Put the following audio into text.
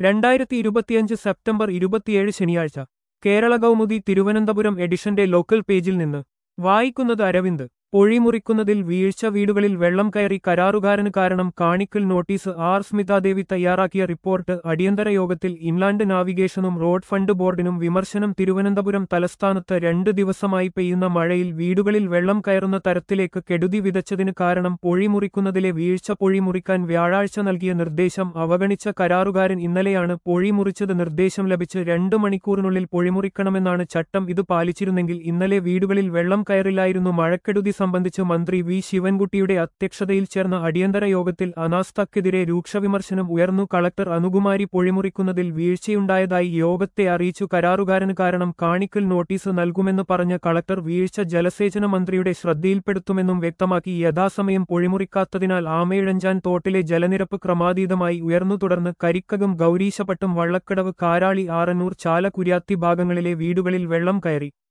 രണ്ടായിരത്തി ഇരുപത്തിയഞ്ച് സെപ്റ്റംബർ ഇരുപത്തിയേഴ് ശനിയാഴ്ച കേരള കൗമുദി തിരുവനന്തപുരം എഡിഷന്റെ ലോക്കൽ പേജിൽ നിന്ന് വായിക്കുന്നത് അരവിന്ദ് പൊഴിമുറിക്കുന്നതിൽ വീഴ്ച വീടുകളിൽ വെള്ളം കയറി കരാറുകാരന് കാരണം കാണിക്കൽ നോട്ടീസ് ആർ സ്മിതാദേവി തയ്യാറാക്കിയ റിപ്പോർട്ട് അടിയന്തര യോഗത്തിൽ ഇൻലാൻഡ് നാവിഗേഷനും റോഡ് ഫണ്ട് ബോർഡിനും വിമർശനം തിരുവനന്തപുരം തലസ്ഥാനത്ത് രണ്ട് ദിവസമായി പെയ്യുന്ന മഴയിൽ വീടുകളിൽ വെള്ളം കയറുന്ന തരത്തിലേക്ക് കെടുതി വിതച്ചതിന് കാരണം പൊഴിമുറിക്കുന്നതിലെ വീഴ്ച പൊഴിമുറിക്കാൻ വ്യാഴാഴ്ച നൽകിയ നിർദ്ദേശം അവഗണിച്ച കരാറുകാരൻ ഇന്നലെയാണ് പൊഴിമുറിച്ചത് നിർദ്ദേശം ലഭിച്ച് രണ്ടു മണിക്കൂറിനുള്ളിൽ പൊഴിമുറിക്കണമെന്നാണ് ചട്ടം ഇത് പാലിച്ചിരുന്നെങ്കിൽ ഇന്നലെ വീടുകളിൽ വെള്ളം കയറില്ലായിരുന്നു മഴക്കെടുതി സംബന്ധിച്ച് മന്ത്രി വി ശിവൻകുട്ടിയുടെ അധ്യക്ഷതയിൽ ചേർന്ന അടിയന്തര യോഗത്തിൽ അനാസ്ഥക്കെതിരെ രൂക്ഷവിമർശനം ഉയർന്നു കളക്ടർ അനുകുമാരി പൊഴിമുറിക്കുന്നതിൽ വീഴ്ചയുണ്ടായതായി യോഗത്തെ അറിയിച്ചു കരാറുകാരന് കാരണം കാണിക്കൽ നോട്ടീസ് നൽകുമെന്ന് പറഞ്ഞ കളക്ടർ വീഴ്ച ജലസേചന മന്ത്രിയുടെ ശ്രദ്ധയിൽപ്പെടുത്തുമെന്നും വ്യക്തമാക്കി യഥാസമയം പൊഴിമുറിക്കാത്തതിനാൽ ആമയിഴഞ്ചാൻ തോട്ടിലെ ജലനിരപ്പ് ക്രമാതീതമായി ഉയർന്നു തുടർന്ന് കരിക്കകം ഗൗരീശപട്ടം വള്ളക്കടവ് കാരാളി ആറന്നൂർ ചാല കുര്യാത്തി ഭാഗങ്ങളിലെ വീടുകളിൽ വെള്ളം കയറി